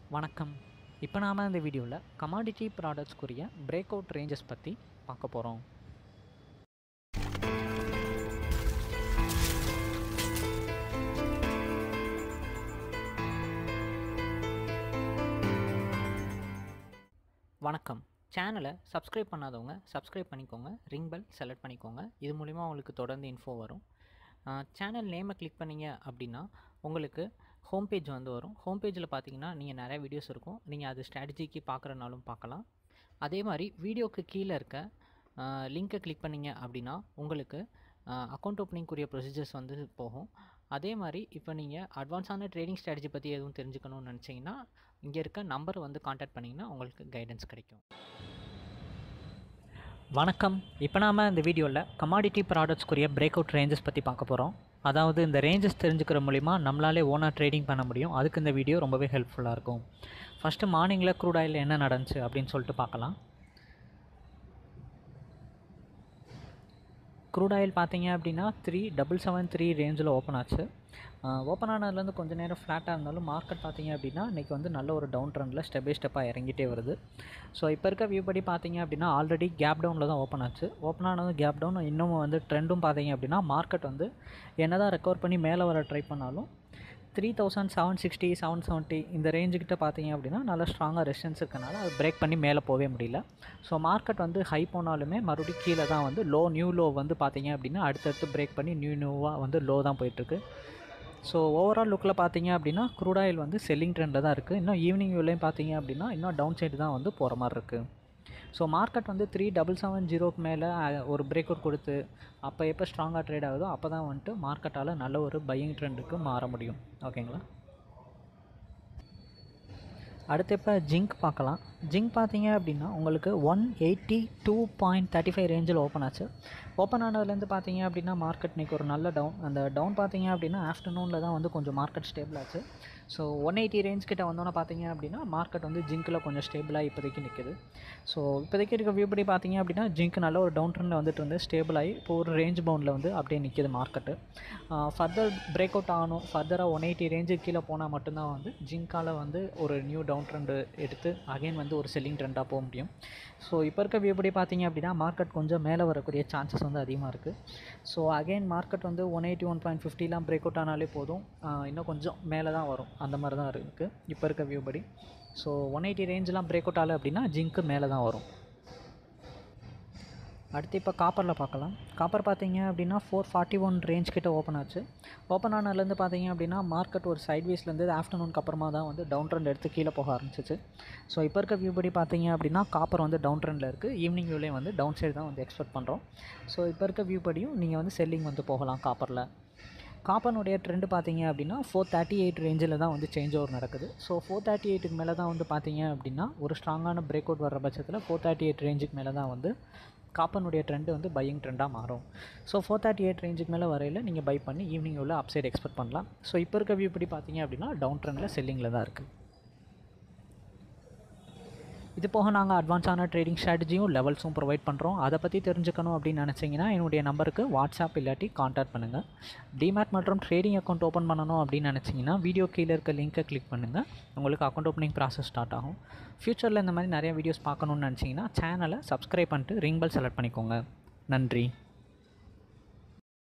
வணக்கம் இப்போ நாம் இந்த வீடியோவில் கமாடிட்டி ப்ராடக்ட்ஸ்க்குரிய பிரேக் அவுட் ரேஞ்சஸ் பற்றி பார்க்க போகிறோம் வணக்கம் சேனலை சப்ஸ்கிரைப் பண்ணாதவங்க சப்ஸ்கிரைப் பண்ணிக்கோங்க ரிங் பெல் செலக்ட் பண்ணிக்கோங்க இது மூலிமா உங்களுக்கு தொடர்ந்து இன்ஃபோ வரும் சேனல் நேமை கிளிக் பண்ணீங்க அப்படின்னா உங்களுக்கு ஹோம் பேஜ் வந்து வரும் ஹோம் பேஜில் பார்த்தீங்கன்னா நீங்கள் நிறைய வீடியோஸ் இருக்கும் நீங்கள் அது ஸ்ட்ராட்டஜிக்கு பார்க்குறனாலும் பார்க்கலாம் அதே மாதிரி வீடியோக்கு கீழே இருக்க லிங்க்கை கிளிக் பண்ணீங்க அப்படின்னா உங்களுக்கு அக்கௌண்ட் ஓப்பனிங்குரிய ப்ரொசீஜர்ஸ் வந்து போகும் அதே மாதிரி இப்போ நீங்கள் அட்வான்ஸான ட்ரேடிங் ஸ்ட்ராட்டஜி பற்றி எதுவும் தெரிஞ்சுக்கணும்னு நினச்சிங்கன்னா இங்கே இருக்க நம்பர் வந்து காண்டாக்ட் பண்ணிங்கன்னா உங்களுக்கு கைடன்ஸ் கிடைக்கும் வணக்கம் இப்போ நாம் இந்த வீடியோவில் கமாடிட்டி ப்ராடக்ட்ஸ்க்குரிய பிரேக் அவுட் ரேஞ்சஸ் பற்றி பார்க்க போகிறோம் அதாவது இந்த ரேஞ்சஸ் தெரிஞ்சுக்கிற மூலிமா நம்மளாலே ஓனாக ட்ரேடிங் பண்ண முடியும் அதுக்கு இந்த வீடியோ ரொம்பவே ஹெல்ப்ஃபுல்லாக இருக்கும் ஃபஸ்ட்டு மார்னிங்கில் க்ரூட் ஆயில் என்ன நடந்துச்சு அப்படின்னு சொல்லிட்டு பார்க்கலாம் க்ரூட் ஆயில் பார்த்தீங்க அப்படின்னா த்ரீ டபுள் செவன் த்ரீ ரேஞ்சில் ஓப்பன் ஆச்சு ஓப்பன் ஆனதுலேருந்து கொஞ்சம் நேரம் ஃப்ளாட்டாக இருந்தாலும் மார்க்கெட் பார்த்தீங்க அப்படின்னா இன்றைக்கி வந்து நல்ல ஒரு டவுன் ட்ரெண்டில் ஸ்டெப் பை ஸ்டெப்பாக இறங்கிட்டே வருது ஸோ இப்போ இருக்க வியூ படி பார்த்தீங்க அப்படின்னா ஆல்ரெடி கேப் டவுனில் தான் ஓப்பன் ஆச்சு ஓப்பன் ஆனதும் கேப் டவுன் இன்னமும் வந்து ட்ரெண்டும் பார்த்தீங்க அப்படின்னா மார்க்கெட் வந்து என்ன தான் ரெக்கவர் பண்ணி மேலே வர ட்ரை பண்ணாலும் three thousand seven sixty seven seventy இந்த ரேஞ்சுக்கிட்ட பார்த்தீங்க அப்படின்னா நல்லா ஸ்ட்ராங்காக ரெசிஸ்டன்ஸ் இருக்கனால அது பிரேக் பண்ணி மேலே போகவே முடியல ஸோ மார்க்கெட் வந்து ஹை போனாலுமே மறுபடியும் கீழே தான் வந்து லோ நியூ லோ வந்து பார்த்தீங்க அப்படின்னா அடுத்தடுத்து பிரேக் பண்ணி நியூ நியூவாக வந்து லோ தான் போயிட்டுருக்கு ஸோ ஓவரால் லுக்கில் பார்த்தீங்க அப்படின்னா க்ரூட் ஆயில் வந்து செல்லிங் ட்ரெண்டில் தான் இருக்குது இன்னும் ஈவினிங் வியூலையும் பார்த்தீங்க அப்படின்னா இன்னும் டவுன் சைடு தான் வந்து போகிற மாதிரி இருக்குது ஸோ மார்க்கெட் வந்து த்ரீ டபுள் செவன் ஜீரோக்கு மேலே ஒரு பிரேக் அவுட் கொடுத்து அப்போ எப்போ ஸ்ட்ராங்காக ட்ரேட் ஆகுதோ அப்போ தான் வந்துட்டு மார்க்கெட்டால் நல்ல ஒரு பையிங் ட்ரெண்டுக்கு மாற முடியும் ஓகேங்களா அடுத்து இப்போ ஜிங்க் பார்க்கலாம் ஜிங்க் பார்த்தீங்க அப்படின்னா உங்களுக்கு one eighty two point thirty five ரேஞ்சில் ஓப்பன் ஆச்சு ஓப்பன் ஆனதுலேருந்து பார்த்தீங்க அப்படின்னா மார்க்கெட் இன்றைக்கி ஒரு நல்ல டவுன் அந்த டவுன் பார்த்தீங்க அப்படின்னா ஆஃப்டர்நூனில் தான் வந்து கொஞ்சம் மார்க்கெட் ஸ்டேபிள் ஆச்சு ஸோ ஒன் எயிட்டி ரேஞ்ச் கிட்ட வந்தோன்னே பார்த்தீங்க அப்படின்னா மார்க்கெட் வந்து ஜிங்க்கில் கொஞ்சம் ஸ்டேபிளாக இப்போதைக்கு நிற்குது ஸோ இப்போதைக்கு இருக்க வியூ படி பார்த்தீங்க அப்படின்னா ஜிங்க் நல்ல ஒரு டவுன் ட்ரெண்டில் வந்துட்டு இருந்து ஸ்டேபிள் ஆகி இப்போ ஒரு ரேஞ்ச் பவுண்டில் வந்து அப்படியே நிற்கிது மார்க்கெட்டு ஃபர்தர் பிரேக் அவுட் ஆகணும் ஃபர்தராக ஒன் எயிட்டி ரேஞ்சுக்கு கீழே போனால் மட்டும்தான் வந்து ஜிங்கால் வந்து ஒரு நியூ டவுன் ட்ரெண்டு எடுத்து அகைன் வந்து ஒரு செல்லிங் ட்ரெண்டாக போக முடியும் ஸோ இப்போ இருக்க வியூ படி பார்த்தீங்க அப்படின்னா மார்க்கெட் கொஞ்சம் மேலே வரக்கூடிய சான்சஸ் வந்து அதிகமாக இருக்குது ஸோ அகைன் மார்க்கெட் வந்து ஒன் எயிட்டி ஒன் பாயிண்ட் ஃபிஃப்டிலாம் பிரேக் அவுட் ஆனாலே போதும் இன்னும் கொஞ்சம் மேலே தான் வரும் அந்த மாதிரி தான் இருக்குது இப்போ இருக்க வியூ படி ஸோ ஒன் எயிட்டி ரேஞ்செலாம் பிரேக் அவுட் ஆகலை அப்படின்னா ஜிங்க்கு மேலே தான் வரும் அடுத்து இப்போ காப்பரில் பார்க்கலாம் காப்பர் பார்த்தீங்க அப்படின்னா ஃபோர் ஃபார்ட்டி ஒன் ரேஞ்ச் கிட்ட ஓப்பன் ஆச்சு ஓப்பன் ஆனதுலேருந்து பார்த்தீங்க அப்படின்னா மார்க்கெட் ஒரு சைட்வேஸ்லேருந்து ஆஃப்டர்நூனுக்கு அப்புறமா தான் வந்து டவுன் ட்ரெண்ட் எடுத்து கீழே போக ஆரம்பிச்சிச்சு ஸோ இப்போ இருக்க வியூ படி பார்த்தீங்க அப்படின்னா காப்பர் வந்து டவுன் ட்ரெண்டில் இருக்குது ஈவினிங் வியூலேயும் வந்து டவுன் சைடு தான் வந்து எக்ஸ்பெக்ட் பண்ணுறோம் ஸோ இப்போ இருக்க வியூ படியும் நீங்கள் வந்து செல்லிங் வந்து போகலாம் காப்பரில் காப்பனுடைய ட்ரெண்டு பார்த்தீங்க அப்படின்னா ஃபோர் தேர்ட்டி எயிட் ரேஞ்சில் தான் வந்து சேஞ்ச் ஓவர் நடக்குது ஸோ ஃபோர் தேர்ட்டி எயிட்டுக்கு மேலே தான் வந்து பார்த்தீங்க அப்படின்னா ஒரு ஸ்ட்ராங்கான பிரேக் அவுட் வர பட்சத்தில் ஃபோர் தேர்ட்டி எயிட் ரேஞ்சுக்கு மேலே தான் வந்து காப்பனுடைய ட்ரெண்டு வந்து பையிங் ட்ரெண்டாக மாறும் ஸோ ஃபோர் தேர்ட்டி எயிட் ரேஞ்சுக்கு மேலே வரையில் நீங்கள் பை பண்ணி ஈவினிங் உள்ள அப்சைட் எக்ஸ்பெக்ட் பண்ணலாம் ஸோ இப்போ இருக்க வியூ படி பார்த்தீங்க அப்படின்னா டவுன் ட்ரெண்டில் செல்லிங்கில் தான் இருக்குது இது போக நாங்கள் அட்வான்ஸான ட்ரேடிங் ஸ்ட்ராட்டஜியும் லெவல்ஸும் ப்ரொவைட் பண்ணுறோம் அதை பற்றி தெரிஞ்சுக்கணும் அப்படின்னு நினச்சிங்கன்னா என்னுடைய நம்பருக்கு வாட்ஸ்அப் இல்லாட்டி காண்டாக்ட் பண்ணுங்கள் டிமேட் மற்றும் ட்ரேடிங் அக்கௌண்ட் ஓப்பன் பண்ணணும் அப்படின்னு நினச்சிங்கன்னா வீடியோ கீழே இருக்க லிங்க்கை கிளிக் பண்ணுங்கள் உங்களுக்கு அக்கௌண்ட் ஓப்பனிங் ப்ராசஸ் ஸ்டார்ட் ஆகும் ஃப்யூச்சரில் இந்த மாதிரி நிறைய வீடியோஸ் பார்க்கணுன்னு நினச்சிங்கன்னா சேனலை சப்ஸ்கிரைப் பண்ணிட்டு ரிங் பெல் செலக்ட் பண்ணிக்கோங்க நன்றி